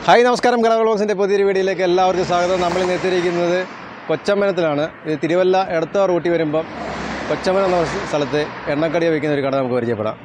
Hi നമസ്കാരം കലാ വ്ളോഗ്സിൻ്റെ പുതിയൊരു വീഡിയോയിലേക്ക് എല്ലാവർക്കും സ്വാഗതം നമ്മൾ ഇന്ന് എത്തിയിരിക്കുന്നത് കൊച്ചമ്പലത്തിലാണ് ഇത് തിരുവല്ല എടത്ത റൂട്ടി വരുമ്പം കൊച്ചമ്പലം എന്ന സ്ഥലത്ത് എണ്ണക്കടി വയ്ക്കുന്ന ഒരു കട നമുക്ക് പരിചയപ്പെടാം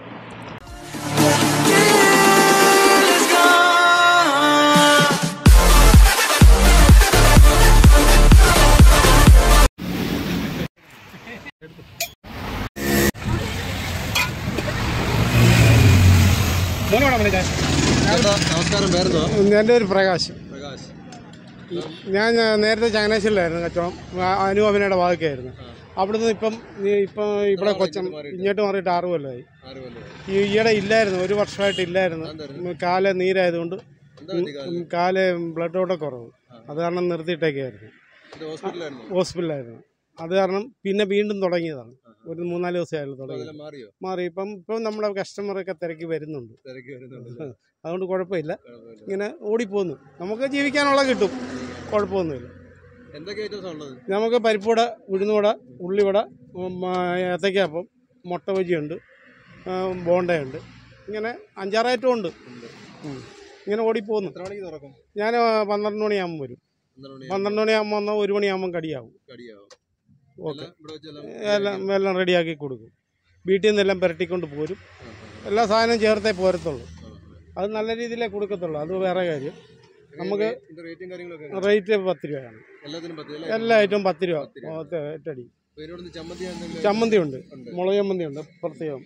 നമസ്കാരം പേരെന്തോ എൻ്റെ ഒരു പ്രകാശ് പ്രകാശ് ഞാൻ ആ, നേരത്തെ ചങ്ങനാശ്ശേരിയിലായിരുന്നു കച്ചവടം ആ, അനുപമനയുടെ ഭാഗത്തായിരുന്നു അവിടുന്ന് ഇപ്പം ഈ- ഇപ്പം ഇവിടെ കൊച്ചം ഇങ്ങോട്ട് മാറിയിട്ട് ആറ് കൊല്ലമായി ഈ ഈയിടെ ഇല്ലായിരുന്നു ഒരു വർഷമായിട്ട് ഇല്ലായിരുന്നു ഉം, കാല് നീരായതുകൊണ്ട് ഉം, കാല് ബ്ലഡ് ഓടെ കുറവ് അത് കാരണം നിർത്തിയിട്ടേക്കായിരുന്നു ഹോസ്പിറ്റലായിരുന്നു അത് കാരണം പിന്നെ വീണ്ടും തുടങ്ങിയതാണ് ഒരു മൂന്നാല് ദിവസമായാലും തുടങ്ങി മാറിയോ മാറി ഇപ്പം ഇപ്പം നമ്മുടെ കസ്റ്റമറൊക്കെ തിരക്കി വരുന്നുണ്ട് തിരക്കി വരുന്നുണ്ട് അതുകൊണ്ട് കുഴപ്പമില്ല ഇങ്ങനെ ഓടിപ്പോന്നു നമുക്ക് ജീവിക്കാനുള്ള കിട്ടും കുഴപ്പമൊന്നുമില്ല എന്തൊക്കെ ഐറ്റംസ് ഉള്ളത് നമുക്ക് പരിപ്പുവട ഉഴുന്നുവട ഉള്ളിവട ഉം, ആ, ഏത്തയ്ക്കാപ്പം മുട്ട ബജിയുണ്ട് ആ, ബോണ്ടയുണ്ട് ഇങ്ങനെ അഞ്ചാറ് ഐറ്റം ഉണ്ട് ഉം. ഇങ്ങനെ ഓടിപ്പോന്നു എത്ര മണിക്ക് തുറക്കും ഞാൻ ആ, പന്ത്രണ്ട് മണിയാകുമ്പോൾ വരും പന്ത്രണ്ട് മണി പന്ത്രണ്ട് മണിയാകുമ്പോൾ വന്നാൽ ഒരു മണിയാകുമ്പം കടിയാവും കടിയാവും ഓക്കെ ഇവിടെ വെച്ചെല്ലാം എല്ലാം എല്ലാം റെഡിയാക്കി കൊടുക്കും വീട്ടിൽ നിന്നെല്ലാം പുരട്ടിക്കൊണ്ട് പോരും എല്ലാ സാധനവും ചേർത്തേ പോരത്തുള്ളൂ അത് നല്ല രീതിയിലേ കൊടുക്കത്തുള്ളൂ അത് വേറെ കാര്യം നമുക്ക് റേറ്റും കാര്യങ്ങളൊക്കെ റേറ്റ് പത്ത് രൂപയാണ് എല്ലാത്തിനും പത്ത് എല്ലാ ഐറ്റവും പത്ത് രൂപ ഒറ്റ- ഒറ്റയടി ഇതിനോട് ചമ്മന്തി എന്തെങ്കിലും ചമ്മന്തി ഉണ്ട് മുളക് ചമ്മന്തി ഉണ്ട് പ്രത്യേകം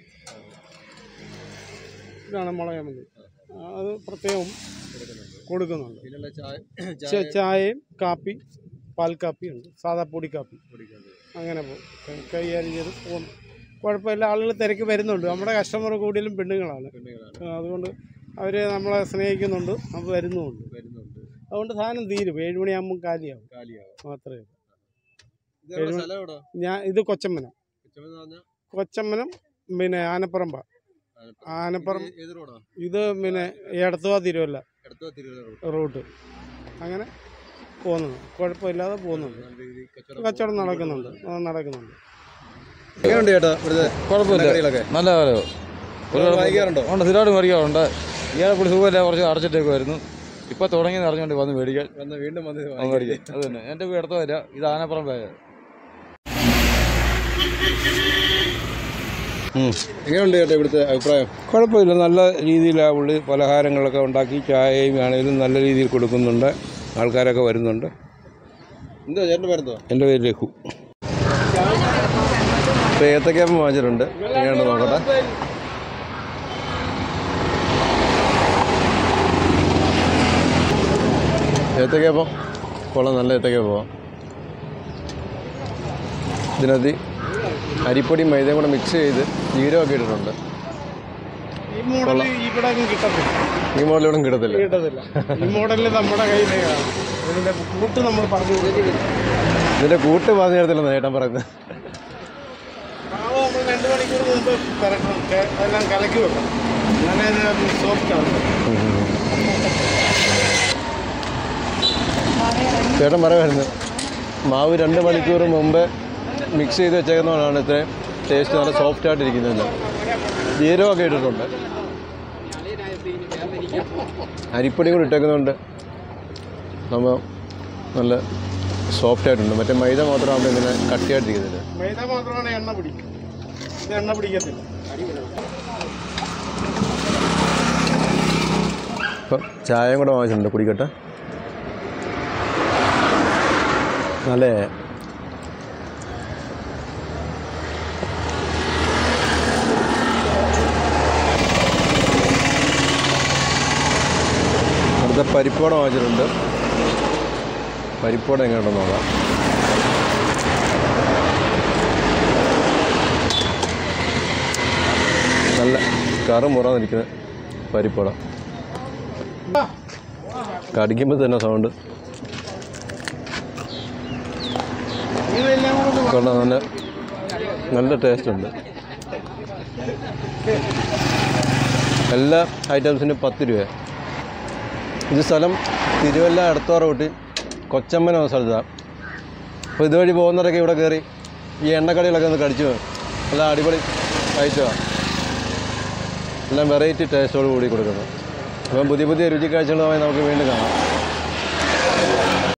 ഇതാണ് മുളക് ചമ്മന്തി ആ, അത് പ്രത്യേകം കൊടുക്കുന്നുണ്ട് പിന്നെയുള്ള ചായ ച- ചായയും കാപ്പി പാൽ കാപ്പി ഉണ്ട് സാധാ പൊടി കാപ്പി കുടിക്കുന്നത് അങ്ങനെ പോകും കൈ- കൈകാര്യം ചെയ്ത് പോകും കുഴപ്പമില്ല ആളുകൾ തിരക്ക് വരുന്നുണ്ട് നമ്മുടെ കസ്റ്റമർ കൂടുതലും പെണ്ണുങ്ങളാണ് പെണ്ണുങ്ങളാണ് ആ, അതുകൊണ്ട് അവർ നമ്മളെ സ്നേഹിക്കുന്നുണ്ട് നമ്മൾ വരുന്നുമുണ്ട് വരുന്നുണ്ട് അതുകൊണ്ട് സാധനം തീരും ഏഴ് മണിയാകുമ്പോൾ കാലിയാവും കാലിയാവും മാത്രമേ ഉള്ളൂ. ഇത് എവിടെ സ്ഥലം എവിടാ ഞാൻ ഇത് കൊച്ചമ്മനം കൊച്ചമെന്ന് പറഞ്ഞാൽ കൊച്ചമ്മനം പിന്നെ ആനപ്പറമ്പ ആനപ്പുറം ഏത് റോഡാ ഇത് പിന്നെ എടത്തുവ തിരുവല്ല അടുത്ത തിരുവനന്തപുരം റൂട്ട് അങ്ങനെ പോകുന്നു കുഴപ്പമില്ലാതെ പോകുന്നുണ്ട് നല്ല രീതിയിൽ കച്ചവടം കച്ചവടം നടക്കുന്നുണ്ട് ആ, നടക്കുന്നുണ്ട് എങ്ങനെയുണ്ട് ചേട്ടാ ഇവിടുത്തെ കുഴപ്പമില്ല കറികളൊക്കെ നല്ല കാലോ വായിക്കാറുണ്ടോ ഉണ്ട് സ്ഥിരമായിട്ട് മേടിക്കാറുണ്ട് ഇയാളെ കൂടി സുഖമില്ല കുറച്ച് അടച്ചിട്ടേക്കുമായിരുന്നു ഇപ്പൊ തുടങ്ങി അറിഞ്ഞുകൊണ്ട് വന്ന് മേടിക്കാൻ വന്ന് വീണ്ടും വന്ന് വന്ന് വാങ്ങിക്കാം. മേടിക്കാൻ അത് തന്നെ എൻ്റെ വീട് അടുത്ത വരിക ഇത് ആനപ്പുറം പോയ എങ്ങനെയുണ്ട് ചേട്ടാ ഇവിടുത്തെ അഭിപ്രായം കുഴപ്പമില്ല നല്ല രീതിയിലാണ് പുള്ളി പലഹാരങ്ങളൊക്കെ ഉണ്ടാക്കി ചായയും ആണെങ്കിലും നല്ല രീതിയിൽ കൊടുക്കുന്നുണ്ട് ആൾക്കാരൊക്കെ വരുന്നുണ്ട് എന്താ ചേട്ടൻ്റെ പേരെന്തോ എൻ്റെ പേര് രഘു ഇപ്പൊ ഏത്തക്കാപ്പം വാങ്ങിച്ചിട്ടുണ്ട് എങ്ങനെയുണ്ട് നോക്കട്ടെ ഏത്തക്കാപ്പം കൊള്ളാം നല്ല ഏത്തക്കാപ്പം ഇതിനകത്ത് അരിപ്പൊടിയും മൈദയും കൂടെ മിക്സ് ചെയ്ത് ജീരകമൊക്കെ ഇട്ടിട്ടുണ്ട് ഈ മോഡൽ ഇവിടെ ഒന്നും കിട്ടത്തില്ല ഈ മോഡലിവിടെ കിട്ടത്തില്ല കിട്ടത്തില്ല ഈ മോഡലിൽ നമ്മുടെ കയ്യിലേക്കാണ് ഇതിന്റെ കൂട്ട് നമ്മൾ പറഞ്ഞു കൊടുക്കും ഇതിന്റെ കൂട്ട് പറഞ്ഞു തരത്തില്ലെന്ന് ചേട്ടൻ പറയുന്നത് മാവ് നമ്മൾ രണ്ട് മണിക്കൂർ മുമ്പ് കലക്കണം ക- എല്ലാം കലക്കി വെക്കണം അങ്ങനെ സോഫ്റ്റ് ആണ് ചേട്ടൻ പറയുമായിരുന്നു മാവ് രണ്ട് മണിക്കൂർ മുമ്പ് മിക്സ് ചെയ്ത് വെച്ചേക്കുന്നതുകൊണ്ടാണ് ഇത്രയും ടേസ്റ്റ് നല്ല സോഫ്റ്റ് ആയിട്ടിരിക്കുന്നത് ജീരകമൊക്കെ ഇട്ടിട്ടുണ്ട് അരിപ്പൊടി കൂടി ഇട്ടേക്കുന്നതുകൊണ്ട് നമ്മൾ നല്ല സോഫ്റ്റ് ആയിട്ടുണ്ട് മറ്റേ മൈദ മാത്രമാകുമ്പോൾ ഇങ്ങനെ കട്ടിയായിട്ടിരിക്കുന്നില്ല മൈദ മാത്രമാണ് എണ്ണ പിടിക്കും ഇത് എണ്ണ പിടിക്കത്തില്ല ഇപ്പം ചായയും കൂടെ വാങ്ങിച്ചിട്ടുണ്ട് കുടിക്കട്ടെ നല്ല അടുത്ത പരിപ്പോട വാങ്ങിച്ചിട്ടുണ്ട് പരിപ്പോട എങ്ങനെയുണ്ടെന്ന് നോക്കാം നല്ല കറ് മുറാന്ന് നിൽക്കുന്ന പരിപ്പോട കടിക്കുമ്പോൾ തന്നെ സൗണ്ട് ഇതെല്ലാം കൂടെ കൊള്ളാം നല്ല നല്ല ടേസ്റ്റ് ഉണ്ട് എല്ലാ ഐറ്റംസിനും പത്ത് രൂപ ഇത് സ്ഥലം തിരുവല്ല അടുത്തോറ കൂട്ടി കൊച്ചമ്മന എന്ന സ്ഥലത്താണ് അപ്പോൾ ഇതുവഴി പോകുന്നവരൊക്കെ ഇവിടെ കയറി ഈ എണ്ണക്കടികളൊക്കെ ഒന്ന് കടിച്ചു പോകും നല്ല അടിപൊളി ഐറ്റമാണ് എല്ലാം വെറൈറ്റി ടേസ്റ്റോട് കൂടി കൊടുക്കുന്നത് അപ്പം പുതിയ പുതിയ രുചിക്കാഴ്ചകളുമായി നമുക്ക് വീണ്ടും കാണാം